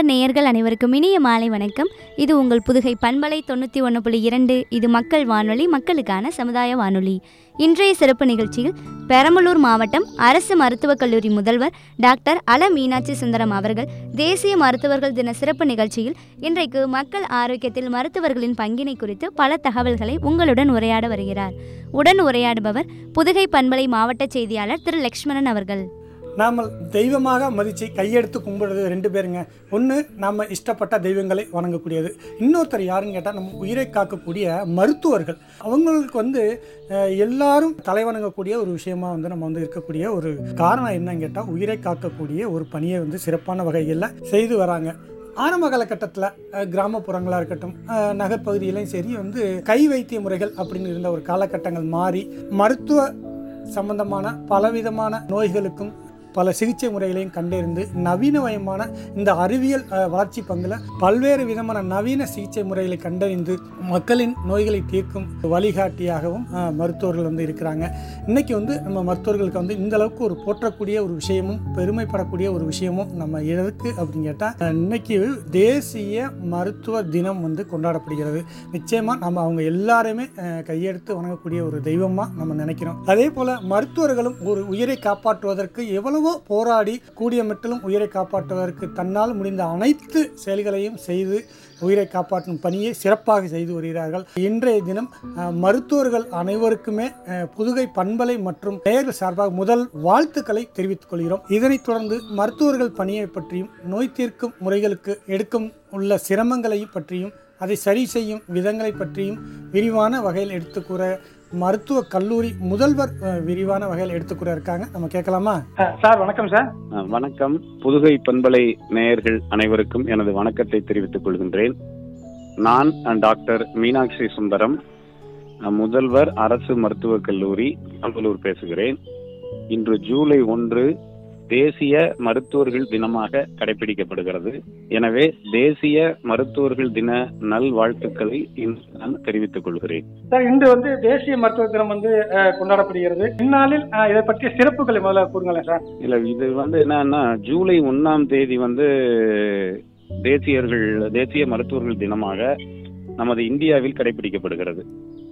சுந்தர் நேயர்கள் அனைவருக்கும் இனிய மாலை வணக்கம் இது உங்கள் புதுகை பண்பலை தொண்ணூற்றி ஒன்று புள்ளி இரண்டு இது மக்கள் வானொலி மக்களுக்கான சமுதாய வானொலி இன்றைய சிறப்பு நிகழ்ச்சியில் பெரம்பலூர் மாவட்டம் அரசு மருத்துவக் கல்லூரி முதல்வர் டாக்டர் அல மீனாட்சி சுந்தரம் அவர்கள் தேசிய மருத்துவர்கள் தின சிறப்பு நிகழ்ச்சியில் இன்றைக்கு மக்கள் ஆரோக்கியத்தில் மருத்துவர்களின் பங்கினை குறித்து பல தகவல்களை உங்களுடன் உரையாட வருகிறார் உடன் உரையாடுபவர் புதுகை பண்பலை மாவட்ட செய்தியாளர் திரு லக்ஷ்மணன் அவர்கள் நாம் தெய்வமாக மதித்து கையெடுத்து கும்பிடுறது ரெண்டு பேருங்க ஒன்று நம்ம இஷ்டப்பட்ட தெய்வங்களை வணங்கக்கூடியது இன்னொருத்தர் யாருன்னு கேட்டால் நம்ம உயிரை காக்கக்கூடிய மருத்துவர்கள் அவங்களுக்கு வந்து அஹ், எல்லாரும் தலை வணங்கக்கூடிய ஒரு விஷயமா வந்து நம்ம வந்து இருக்கக்கூடிய ஒரு காரணம் என்னன்னு கேட்டால் உயிரை காக்கக்கூடிய ஒரு பணியை வந்து சிறப்பான வகைகளில் செய்து வராங்க ஆரம்ப காலகட்டத்தில் கிராமப்புறங்களாக இருக்கட்டும் அஹ், நகர்ப்பகுதியிலையும் சரி வந்து கை வைத்திய முறைகள் அப்படின்னு இருந்த ஒரு காலகட்டங்கள் மாறி மருத்துவ சம்பந்தமான பலவிதமான நோய்களுக்கும் பல சிகிச்சை முறைகளையும் கண்டறிந்து நவீனமயமான இந்த அறிவியல் அஹ், வளர்ச்சி பங்கில் பல்வேறு விதமான நவீன சிகிச்சை முறைகளை கண்டறிந்து மக்களின் நோய்களை தீர்க்கும் வழிகாட்டியாகவும் அஹ், மருத்துவர்கள் வந்து இருக்கிறாங்க இன்னைக்கு வந்து நம்ம மருத்துவர்களுக்கு வந்து இந்த அளவுக்கு ஒரு போற்றக்கூடிய ஒரு விஷயமும் பெருமைப்படக்கூடிய ஒரு விஷயமும் நம்ம எதற்கு அப்படின்னு கேட்டால் இன்னைக்கு தேசிய மருத்துவ தினம் வந்து கொண்டாடப்படுகிறது நிச்சயமாக நம்ம அவங்க எல்லாருமே அஹ், கையெடுத்து வணங்கக்கூடிய ஒரு தெய்வமாக நம்ம நினைக்கிறோம் அதே போல் மருத்துவர்களும் ஒரு உயிரை காப்பாற்றுவதற்கு எவ்வளவோ போராடி கூடிய மட்டிலும் உயிரை காப்பாற்றுவதற்கு தன்னால் முடிந்த அனைத்து செயல்களையும் செய்து உயிரை காப்பாற்றும் பணியை சிறப்பாக செய்து வருகிறார்கள் இன்றைய தினம் அஹ், மருத்துவர்கள் அனைவருக்குமே அஹ், புதுகை பண்பலை மற்றும் நேயர்கள் சார்பாக முதல் வாழ்த்துக்களை தெரிவித்துக் கொள்கிறோம் இதனைத் தொடர்ந்து மருத்துவர்கள் பணியை பற்றியும் நோய் தீர்க்கும் முறைகளுக்கு எடுக்கும் உள்ள சிரமங்களையும் பற்றியும் அதை சரி செய்யும் விதங்களை பற்றியும் விரிவான வகையில் எடுத்துக்கூற மருத்துவ கல்லூரி முதல்வர் அஹ், விரிவான வகையில் எடுத்துக்கூற இருக்காங்க நம்ம கேட்கலாமா சார் வணக்கம் சார் அஹ் வணக்கம் புதுகை பண்பலை நேயர்கள் அனைவருக்கும் எனது வணக்கத்தை தெரிவித்துக் கொள்கின்றேன் நான் அஹ், டாக்டர் மீனாட்சி சுந்தரம் அஹ், முதல்வர் அரசு மருத்துவக் கல்லூரி பெரம்பலூர் பேசுகிறேன் இன்று ஜூலை ஒன்று தேசிய மருத்துவர்கள் தினமாக கடைபிடிக்கப்படுகிறது எனவே தேசிய மருத்துவர்கள் தின நல்வாழ்த்துக்களை இன்று நான் தெரிவித்துக் கொள்கிறேன் சார் இன்று வந்து தேசிய மருத்துவ தினம் வந்து அஹ், கொண்டாடப்படுகிறது இந்நாளில் அஹ், இதை பற்றிய சிறப்புகளை முதல்ல கூறுங்களேன் சார் இல்ல இது வந்து என்னன்னா ஜூலை ஒண்ணாம் தேதி வந்து தேசியர்கள் தேசிய மருத்துவர்கள் தினமாக நமது இந்தியாவில் கடைபிடிக்கப்படுகிறது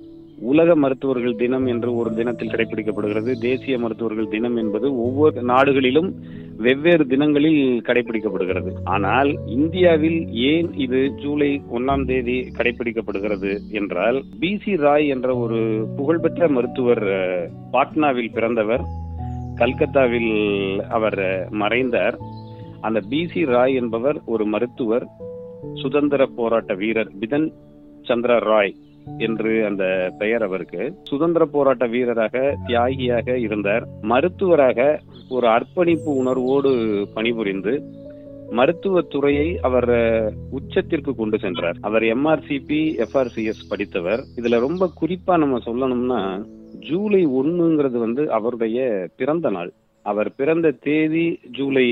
உலக மருத்துவர்கள் தினம் என்று ஒரு தினத்தில் கடைபிடிக்கப்படுகிறது தேசிய மருத்துவர்கள் தினம் என்பது ஒவ்வொரு நாடுகளிலும் வெவ்வேறு தினங்களில் கடைபிடிக்கப்படுகிறது ஆனால் இந்தியாவில் ஏன் இது ஜூலை ஒண்ணாம் தேதி கடைபிடிக்கப்படுகிறது என்றால் பி சி ராய் என்ற ஒரு புகழ்பெற்ற மருத்துவர் அஹ், பாட்னாவில் பிறந்தவர் கல்கத்தாவில் அவர் மறைந்தார் அந்த பிசி ராய் என்பவர் ஒரு மருத்துவர் சுதந்திர போராட்ட வீரர் பிதன் சந்திர ராய் என்று அந்த பெயர் அவருக்கு சுதந்திர போராட்ட வீரராக தியாகியாக இருந்தார் மருத்துவராக ஒரு அர்ப்பணிப்பு உணர்வோடு பணிபுரிந்து மருத்துவத் துறையை அவர் அஹ், உச்சத்திற்கு கொண்டு சென்றார் அவர் எம்ஆர்சிபி எஃப்ஆர்சிஎஸ் படித்தவர் இதுல ரொம்ப குறிப்பா நம்ம சொல்லணும்னா ஜூலை ஒண்ணுங்கிறது வந்து அவருடைய பிறந்த நாள் அவர் பிறந்த தேதி ஜூலை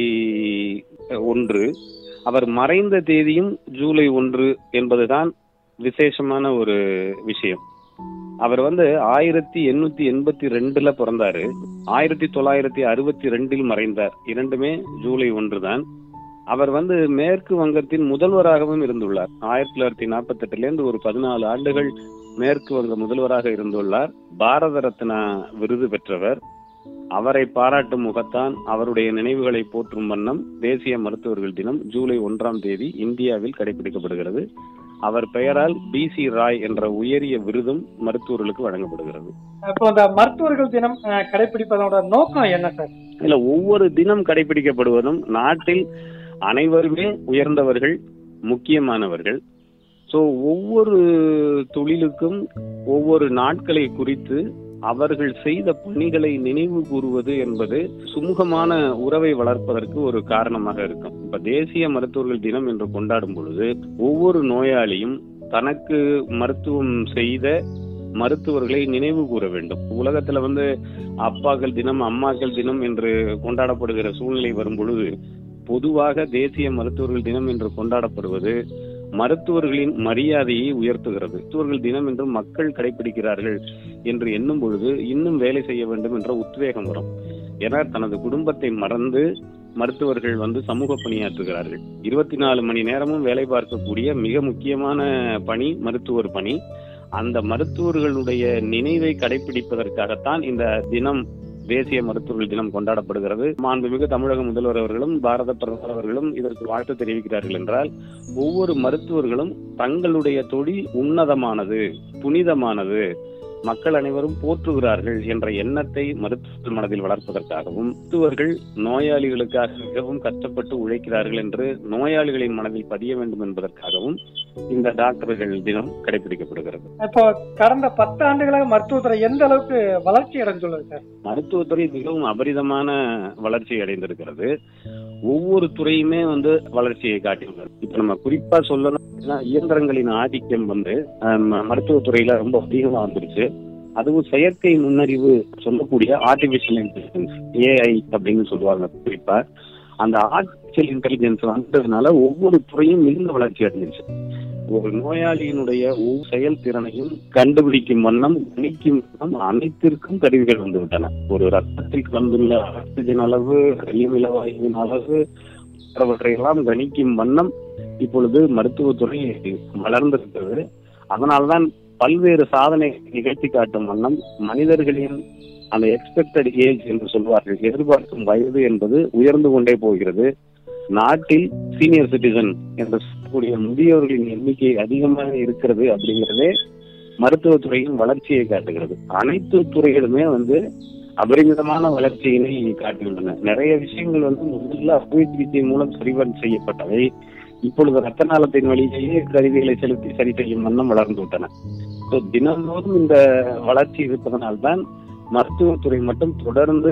அஹ், ஒன்று அவர் மறைந்த தேதியும் ஜூலை ஒன்று என்பதுதான் விசேஷமான ஒரு விஷயம் அவர் வந்து ஆயிரத்தி எண்ணூத்தி எண்பத்தி ரெண்டுல பிறந்தாரு ஆயிரத்தி தொள்ளாயிரத்தி அறுபத்தி ரெண்டில் மறைந்தார் இரண்டுமே ஜூலை ஒன்று தான் அவர் வந்து மேற்கு வங்கத்தின் முதல்வராகவும் இருந்துள்ளார் ஆயிரத்தி தொள்ளாயிரத்தி நாற்பத்தி எட்டுல இருந்து ஒரு பதினாலு ஆண்டுகள் மேற்கு வங்க முதல்வராக இருந்துள்ளார் பாரத ரத்னா விருது பெற்றவர் அவரை பாராட்டும் முகத்தான் அவருடைய நினைவுகளை போற்றும் வண்ணம் தேசிய மருத்துவர்கள் தினம் ஜூலை ஒன்றாம் தேதி இந்தியாவில் கடைபிடிக்கப்படுகிறது அவர் பெயரால் பி சி ராய் என்ற உயரிய விருதும் மருத்துவர்களுக்கு வழங்கப்படுகிறது இப்போ இந்த மருத்துவர்கள் தினம் அஹ், கடைபிடிப்பதோட நோக்கம் என்ன சார் இல்ல ஒவ்வொரு தினம் கடைபிடிக்கப்படுவதும் நாட்டில் அனைவருமே உயர்ந்தவர்கள் முக்கியமானவர்கள் ஸோ ஒவ்வொரு தொழிலுக்கும் ஒவ்வொரு நாட்களை குறித்து அவர்கள் செய்த பணிகளை நினைவு கூறுவது என்பது சுமூகமான உறவை வளர்ப்பதற்கு ஒரு காரணமாக இருக்கும் இப்ப தேசிய மருத்துவர்கள் தினம் என்று கொண்டாடும் பொழுது ஒவ்வொரு நோயாளியும் தனக்கு மருத்துவம் செய்த மருத்துவர்களை நினைவு கூற வேண்டும் உலகத்துல வந்து அப்பாக்கள் தினம் அம்மாக்கள் தினம் என்று கொண்டாடப்படுகிற சூழ்நிலை வரும் பொழுது பொதுவாக தேசிய மருத்துவர்கள் தினம் என்று கொண்டாடப்படுவது மருத்துவர்களின் மரியாதையை உயர்த்துகிறது மருத்துவர்கள் தினம் என்று மக்கள் கடைபிடிக்கிறார்கள் என்று எண்ணும் பொழுது இன்னும் வேலை செய்ய வேண்டும் என்ற உத்வேகம் வரும் ஏன்னா தனது குடும்பத்தை மறந்து மருத்துவர்கள் வந்து சமூக பணியாற்றுகிறார்கள் இருபத்தி நாலு மணி நேரமும் வேலை பார்க்கக்கூடிய மிக முக்கியமான பணி மருத்துவர் பணி அந்த மருத்துவர்களுடைய நினைவை கடைபிடிப்பதற்காகத்தான் இந்த தினம் தேசிய மருத்துவர்கள் தினம் கொண்டாடப்படுகிறது மாண்புமிகு தமிழக முதல்வர் அவர்களும் பாரத பிரதமர் அவர்களும் இதற்கு வாழ்த்து தெரிவிக்கிறார்கள் என்றால் ஒவ்வொரு மருத்துவர்களும் தங்களுடைய தொழில் உன்னதமானது புனிதமானது மக்கள் அனைவரும் போற்றுகிறார்கள் என்ற எண்ணத்தை மருத்துவர்கள் மனதில் வளர்ப்பதற்காகவும் மருத்துவர்கள் நோயாளிகளுக்காக மிகவும் கஷ்டப்பட்டு உழைக்கிறார்கள் என்று நோயாளிகளின் மனதில் பதிய வேண்டும் என்பதற்காகவும் இந்த டாக்டர்கள் தினம் கடைபிடிக்கப்படுகிறது இப்போ கடந்த பத்து ஆண்டுகளாக மருத்துவத்துறை எந்த அளவுக்கு வளர்ச்சி அடைந்துள்ளது சார் மருத்துவத்துறை மிகவும் அபரிதமான வளர்ச்சி அடைந்திருக்கிறது ஒவ்வொரு துறையுமே வந்து வளர்ச்சியை காட்டியுள்ளது இப்ப நம்ம குறிப்பா சொல்லணும் அப்படின்னா இயந்திரங்களின் ஆதிக்கம் வந்து ஆம், மருத்துவத்துறையில ரொம்ப அதிகமா வந்துருச்சு அதுவும் செயற்கை நுண்ணறிவு சொல்லக்கூடிய ஆர்டிபிஷியல் இன்டெலிஜென்ஸ் ஏஐ அப்படின்னு சொல்லுவாங்க குறிப்பா அந்த ஆர்டிபிஷியல் இன்டெலிஜென்ஸ் வந்ததுனால ஒவ்வொரு துறையும் மிகுந்த வளர்ச்சி அடைஞ்சிருச்சு ஒரு நோயாளியினுடைய ஒவ்வொரு செயல்திறனையும் கண்டுபிடிக்கும் வண்ணம் கணிக்கும் வண்ணம் அனைத்திற்கும் கருவிகள் வந்து விட்டன ஒரு ரத்தத்தில் கலந்துள்ள ஆக்சிஜன் அளவு கரியமில வாயுவின் அளவு போன்றவற்றை எல்லாம் கணிக்கும் வண்ணம் இப்பொழுது மருத்துவத்துறை வளர்ந்திருக்கிறது அதனால்தான் பல்வேறு சாதனை நிகழ்த்தி காட்டும் வண்ணம் மனிதர்களின் அந்த எக்ஸ்பெக்டட் ஏஜ் என்று சொல்வார்கள் எதிர்பார்க்கும் வயது என்பது உயர்ந்து கொண்டே போகிறது நாட்டில் சீனியர் சிட்டிசன் என்று சொல்லக்கூடிய முதியோர்களின் எண்ணிக்கை அதிகமாக இருக்கிறது அப்படிங்கிறதே மருத்துவத்துறையின் வளர்ச்சியை காட்டுகிறது அனைத்து துறைகளுமே வந்து அபரிமிதமான வளர்ச்சியினை காட்டியுள்ளன நிறைய விஷயங்கள் வந்து முதல்ல அறுவை சிகிச்சை மூலம் சரிவன் செய்யப்பட்டவை இப்பொழுது ரத்த நாளத்தின் வழியிலேயே கருவிகளை செலுத்தி சரி செய்யும் வண்ணம் வளர்ந்து விட்டன So, தினந்தோறும் இந்த வளர்ச்சி இருப்பதனால்தான் மருத்துவத்துறை மட்டும் தொடர்ந்து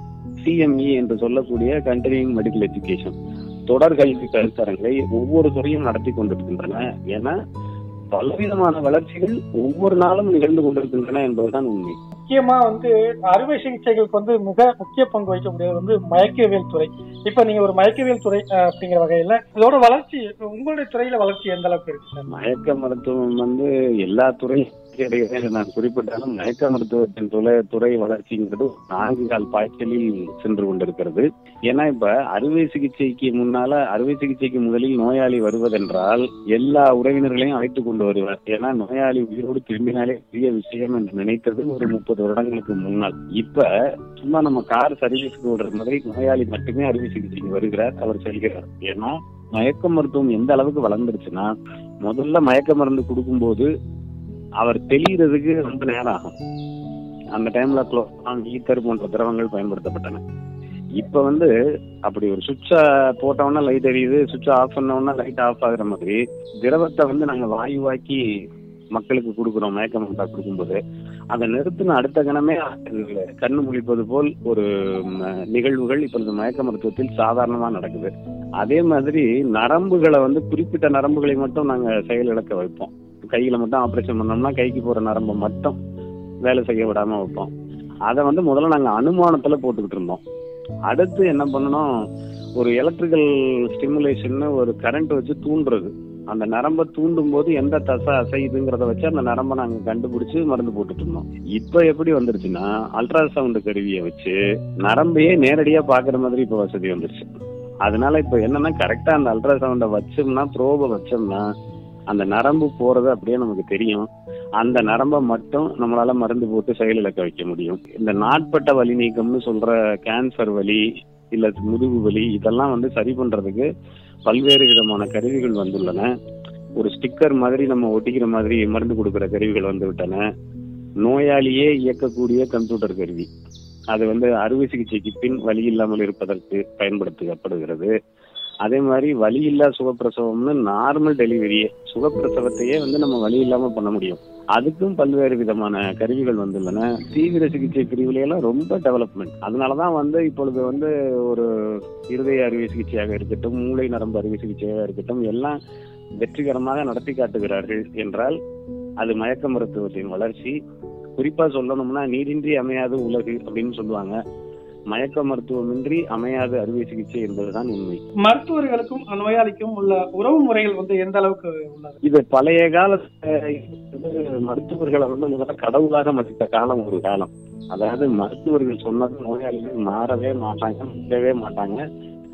சிஎம்இ என்று சொல்லக்கூடிய கண்டினியூங் மெடிக்கல் எஜுகேஷன் தொடர் கல்வி கருத்தரங்களை ஒவ்வொரு துறையும் நடத்தி கொண்டிருக்கின்றன என பலவிதமான வளர்ச்சிகள் ஒவ்வொரு நாளும் நிகழ்ந்து கொண்டிருக்கின்றன என்பதுதான் உண்மை முக்கியமா வந்து அறுவை சிகிச்சைகளுக்கு வந்து மிக முக்கிய பங்கு வகிக்கக்கூடியது வந்து மயக்கவியல் துறை இப்ப நீங்க ஒரு மயக்கவியல் துறை அஹ், அப்படிங்கிற வகையில இதோட வளர்ச்சி உங்களுடைய துறையில வளர்ச்சி எந்த அளவுக்கு இருக்கு சார் மயக்க மருத்துவம் வந்து எல்லா துறையும் இடையே நான் குறிப்பிட்டாலும் மயக்க மருத்துவத்தின் துறை துறை வளர்ச்சிங்கிறது ஒரு நான்கு கால் பாய்ச்சலில் சென்று கொண்டிருக்கிறது ஏன்னா இப்ப அறுவை சிகிச்சைக்கு முன்னால அறுவை சிகிச்சைக்கு முதலில் நோயாளி வருவதென்றால் எல்லா உறவினர்களையும் அழைத்து கொண்டு வருவார் ஏன்னா நோயாளி உயிரோடு திரும்பினாலே பெரிய விஷயம் என்று நினைத்தது ஒரு முப்பது வருடங்களுக்கு முன்னால் இப்ப சும்மா நம்ம கார் சர்வீஸ்க்கு விடுற மாதிரி நோயாளி மட்டுமே அறுவை சிகிச்சைக்கு வருகிறார் அவர் செல்கிறார் ஏன்னா மயக்க மருத்துவம் எந்த அளவுக்கு வளர்ந்துருச்சுன்னா முதல்ல மயக்க மருந்து கொடுக்கும்போது அவர் தெளிகிறதுக்கு ரொம்ப நேரம் ஆகும் அந்த டைம்ல குளோரான் ஈத்தர் போன்ற திரவங்கள் பயன்படுத்தப்பட்டன இப்ப வந்து அப்படி ஒரு சுவிட்ச போட்டோம்னா லைட் எரியுது சுவிட்ச் ஆஃப் பண்ணோம்னா லைட் ஆஃப் ஆகுற மாதிரி திரவத்தை வந்து நாங்க வாயுவாக்கி மக்களுக்கு கொடுக்குறோம் மயக்க மருந்தா கொடுக்கும்போது அதை நிறுத்தின அடுத்த கணமே கண்ணு முழிப்பது போல் ஒரு ம், நிகழ்வுகள் இப்பொழுது மயக்க மருத்துவத்தில் சாதாரணமா நடக்குது அதே மாதிரி நரம்புகளை வந்து குறிப்பிட்ட நரம்புகளை மட்டும் நாங்க செயலிழக்க வைப்போம் கையில மட்டும் ஆபரேஷன் பண்ணோம்னா கைக்கு போற நரம்பை மட்டும் வேலை செய்ய விடாம வைப்போம் அதை வந்து முதல்ல நாங்க அனுமானத்துல போட்டுக்கிட்டு இருந்தோம் அடுத்து என்ன பண்ணணும் ஒரு எலக்ட்ரிக்கல் ஸ்டிமுலேஷன் ஒரு கரண்ட் வச்சு தூண்டுறது அந்த நரம்பை தூண்டும் போது எந்த தசை அசையுதுங்கிறத வச்சு அந்த நரம்பை நாங்க கண்டுபிடிச்சு மருந்து போட்டுட்டு இருந்தோம் இப்ப எப்படி வந்துருச்சுன்னா அல்ட்ராசவுண்ட் கருவியை வச்சு நரம்பையே நேரடியா பாக்குற மாதிரி இப்ப வசதி வந்துருச்சு அதனால இப்ப என்னன்னா கரெக்டா அந்த அல்ட்ராசவுண்ட வச்சோம்னா ப்ரோபை வச்சோம்னா அந்த நரம்பு போறது அப்படியே நமக்கு தெரியும் அந்த நரம்பை மட்டும் நம்மளால மருந்து போட்டு செயலிழக்க வைக்க முடியும் இந்த நாட்பட்ட வலி நீக்கம்னு சொல்ற கேன்சர் வலி இல்ல முதுகு வலி இதெல்லாம் வந்து சரி பண்றதுக்கு பல்வேறு விதமான கருவிகள் வந்துள்ளன ஒரு ஸ்டிக்கர் மாதிரி நம்ம ஒட்டிக்கிற மாதிரி மருந்து கொடுக்கிற கருவிகள் வந்து விட்டன நோயாளியே இயக்கக்கூடிய கம்ப்யூட்டர் கருவி அது வந்து அறுவை சிகிச்சைக்கு பின் வலி இல்லாமல் இருப்பதற்கு பயன்படுத்தப்படுகிறது அதே மாதிரி வலி இல்லா சுகப்பிரசவம்னு நார்மல் டெலிவரியே சுகப்பிரசவத்தையே வந்து நம்ம வலி இல்லாம பண்ண முடியும் அதுக்கும் பல்வேறு விதமான கருவிகள் வந்துள்ளன தீவிர சிகிச்சை பிரிவுல எல்லாம் ரொம்ப டெவலப்மெண்ட் அதனாலதான் வந்து இப்பொழுது வந்து ஒரு இருதய அறுவை சிகிச்சையாக இருக்கட்டும் மூளை நரம்பு அறுவை சிகிச்சையாக இருக்கட்டும் எல்லாம் வெற்றிகரமாக நடத்தி காட்டுகிறார்கள் என்றால் அது மயக்க மருத்துவத்தின் வளர்ச்சி குறிப்பா சொல்லணும்னா நீரின்றி அமையாது உலகு அப்படின்னு சொல்லுவாங்க மயக்க மருத்துவமின்றி அமையாது அறுவை சிகிச்சை என்பதுதான் உண்மை மருத்துவர்களுக்கும் நோயாளிக்கும் உள்ள உறவு முறைகள் வந்து எந்த அளவுக்கு உள்ளது இது பழைய காலத்துல வந்து மருத்துவர்களை வந்து முதல்ல கடவுளாக மதித்த காலம் ஒரு காலம் அதாவது மருத்துவர்கள் சொன்னது நோயாளிகள் மாறவே மாட்டாங்க மாறவே மாட்டாங்க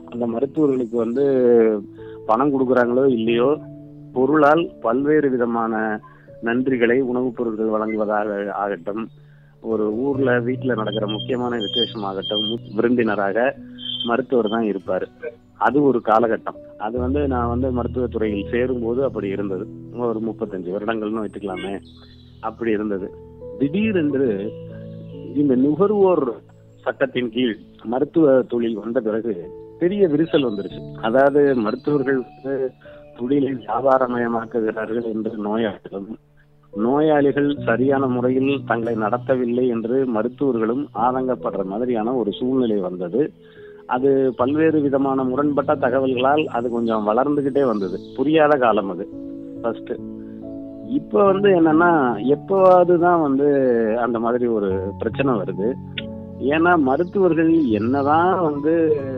அந்த மருத்துவர்களுக்கு வந்து பணம் கொடுக்குறாங்களோ இல்லையோ பொருளால் பல்வேறு விதமான நன்றிகளை உணவுப் பொருட்கள் வழங்குவதாக ஆகட்டும் ஒரு ஊர்ல வீட்டுல நடக்கிற முக்கியமான விசேஷம் ஆகட்டும் விருந்தினராக மருத்துவர் தான் இருப்பாரு அது ஒரு காலகட்டம் அது வந்து நான் வந்து மருத்துவத்துறையில் சேரும்போது அப்படி இருந்தது ஒரு முப்பத்தஞ்சு வருடங்கள்னு வச்சுக்கலாமே அப்படி இருந்தது திடீரென்று இந்த நுகர்வோர் சட்டத்தின் கீழ் மருத்துவ தொழில் வந்த பிறகு பெரிய விரிசல் வந்துருச்சு அதாவது மருத்துவர்கள் வந்து தொழிலை வியாபாரமயமாக்குகிறார்கள் என்று நோயாளிகளும் நோயாளிகள் சரியான முறையில் தங்களை நடத்தவில்லை என்று மருத்துவர்களும் ஆதங்கப்படுற மாதிரியான ஒரு சூழ்நிலை வந்தது அது பல்வேறு விதமான முரண்பட்ட தகவல்களால் அது கொஞ்சம் வளர்ந்துகிட்டே வந்தது புரியாத காலம் அது ஃபர்ஸ்ட் இப்ப வந்து என்னன்னா எப்பவாவது தான் வந்து அந்த மாதிரி ஒரு பிரச்சனை வருது ஏன்னா மருத்துவர்கள் என்னதான் வந்து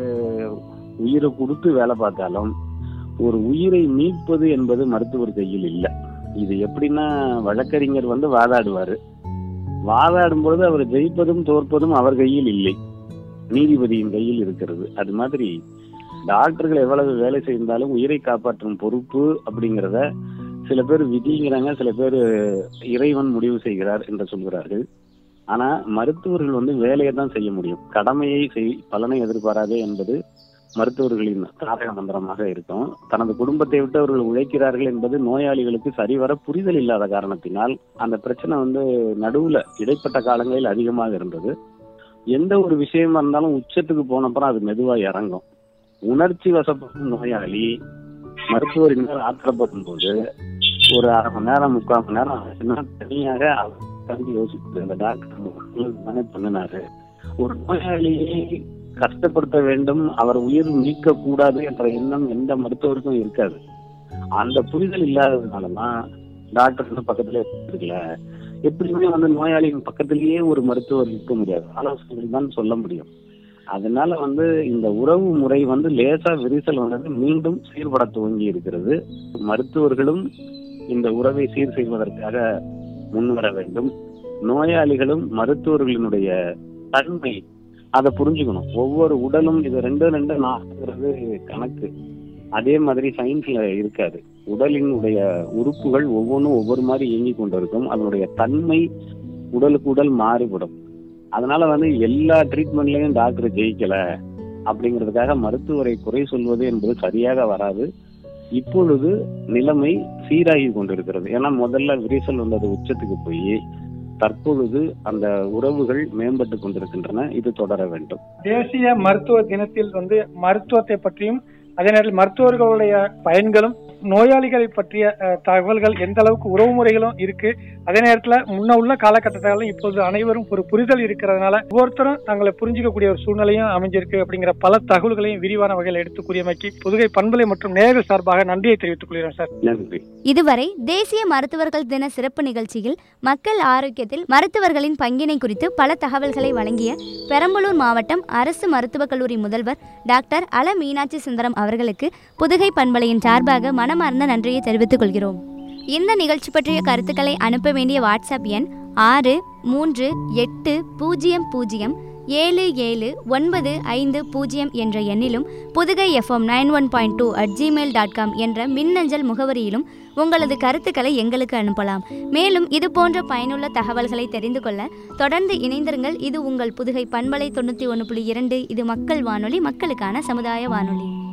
உயிரை கொடுத்து வேலை பார்த்தாலும் ஒரு உயிரை மீட்பது என்பது மருத்துவர் கையில் இல்லை இது எப்படின்னா வழக்கறிஞர் வந்து வாதாடுவாரு வாதாடும் பொழுது அவர் ஜெயிப்பதும் தோற்பதும் அவர் கையில் இல்லை நீதிபதியின் கையில் இருக்கிறது அது மாதிரி டாக்டர்கள் எவ்வளவு வேலை செய்தாலும் உயிரை காப்பாற்றும் பொறுப்பு அப்படிங்கிறத சில பேர் விதிங்கிறாங்க சில பேர் இறைவன் முடிவு செய்கிறார் என்று சொல்கிறார்கள் ஆனா மருத்துவர்கள் வந்து வேலையை தான் செய்ய முடியும் கடமையை செய் பலனை எதிர்பாராதே என்பது மருத்துவர்களின் தாரக மந்திரமாக இருக்கும் தனது குடும்பத்தை விட்டு அவர்கள் உழைக்கிறார்கள் என்பது நோயாளிகளுக்கு சரிவர புரிதல் இல்லாத காரணத்தினால் அந்த பிரச்சனை வந்து நடுவுல இடைப்பட்ட காலங்களில் அதிகமாக இருந்தது எந்த ஒரு விஷயமா இருந்தாலும் உச்சத்துக்கு போனப்புறம் அது மெதுவா இறங்கும் உணர்ச்சி வசப்படும் நோயாளி மருத்துவரின் மேல் ஆத்திரப்படும் போது ஒரு அரை மணி நேரம் முக்கால் மணி நேரம் ஆச்சுன்னா தனியாக அவர் உட்கார்ந்து யோசிக்குது அந்த டாக்டர் தானே பண்ணினாரு ஒரு நோயாளியை கஷ்டப்படுத்த வேண்டும் அவர் உயிர் நீக்க கூடாது என்ற எண்ணம் எந்த மருத்துவருக்கும் இருக்காது அந்த புரிதல் இல்லாததுனாலதான் டாக்டர் வந்து பக்கத்துல இருக்கல எப்படியுமே வந்து நோயாளியின் பக்கத்திலேயே ஒரு மருத்துவர் இருக்க முடியாது ஆலோசனைகள் தான் சொல்ல முடியும் அதனால வந்து இந்த உறவு முறை வந்து லேசா விரிசல் வந்தது மீண்டும் சீர்பட துவங்கி இருக்கிறது மருத்துவர்களும் இந்த உறவை சீர் செய்வதற்காக முன்வர வேண்டும் நோயாளிகளும் மருத்துவர்களினுடைய தன்மை அதை புரிஞ்சுக்கணும் ஒவ்வொரு உடலும் இது ரெண்டு ரெண்டு நாலுங்கிறது கணக்கு அதே மாதிரி சயின்ஸ்ல இருக்காது உடலினுடைய உறுப்புகள் ஒவ்வொன்றும் ஒவ்வொரு மாதிரி இயங்கி கொண்டிருக்கும் அதனுடைய தன்மை உடலுக்கு உடல் மாறுபடும் அதனால வந்து எல்லா ட்ரீட்மெண்ட்லயும் டாக்டர் ஜெயிக்கல அப்படிங்கிறதுக்காக மருத்துவரை குறை சொல்வது என்பது சரியாக வராது இப்பொழுது நிலைமை சீராகி கொண்டிருக்கிறது ஏன்னா முதல்ல விரிசல் வந்தது உச்சத்துக்கு போய் தற்பொழுது அந்த உறவுகள் மேம்பட்டு கொண்டிருக்கின்றன இது தொடர வேண்டும் தேசிய மருத்துவ தினத்தில் வந்து மருத்துவத்தை பற்றியும் அதே நேரத்தில் மருத்துவர்களுடைய பயன்களும் நோயாளிகளை பற்றிய அஹ், தகவல்கள் எந்த அளவுக்கு உறவு முறைகளும் இருக்கு அதே நேரத்தில் முன்ன உள்ள காலகட்டத்திலும் இப்போது அனைவரும் ஒரு புரிதல் இருக்கிறதுனால ஒவ்வொருத்தரும் தங்களை புரிஞ்சிக்கக்கூடிய ஒரு சூழ்நிலையும் அமைஞ்சிருக்கு அப்படிங்கிற பல தகவல்களையும் விரிவான வகையில் எடுத்து கூறியமைக்கு புதுகை பண்பலை மற்றும் நேயர்கள் சார்பாக நன்றியை தெரிவித்துக் கொள்கிறேன் சார் நன்றி இதுவரை தேசிய மருத்துவர்கள் தின சிறப்பு நிகழ்ச்சியில் மக்கள் ஆரோக்கியத்தில் மருத்துவர்களின் பங்கினை குறித்து பல தகவல்களை வழங்கிய பெரம்பலூர் மாவட்டம் அரசு மருத்துவக் கல்லூரி முதல்வர் டாக்டர் அல மீனாட்சி சுந்தரம் அவர்களுக்கு புதுகை பண்பலையின் சார்பாக மனமார்ந்த நன்றியை தெரிவித்துக் கொள்கிறோம் இந்த நிகழ்ச்சி பற்றிய கருத்துக்களை அனுப்ப வேண்டிய வாட்ஸ்அப் எண் ஆறு மூன்று எட்டு பூஜ்ஜியம் பூஜ்ஜியம் ஏழு ஏழு ஒன்பது ஐந்து பூஜ்ஜியம் என்ற எண்ணிலும் Pudugai FM nine one point two at Gmail dot com என்ற மின்னஞ்சல் முகவரியிலும் உங்களது கருத்துக்களை எங்களுக்கு அனுப்பலாம் மேலும் இது போன்ற பயனுள்ள தகவல்களை தெரிந்து கொள்ள தொடர்ந்து இணைந்திருங்கள் இது உங்கள் புதுகை பண்பலை தொண்ணூற்றி ஒன்று புள்ளி இரண்டு இது மக்கள் வானொலி மக்களுக்கான சமுதாய வானொலி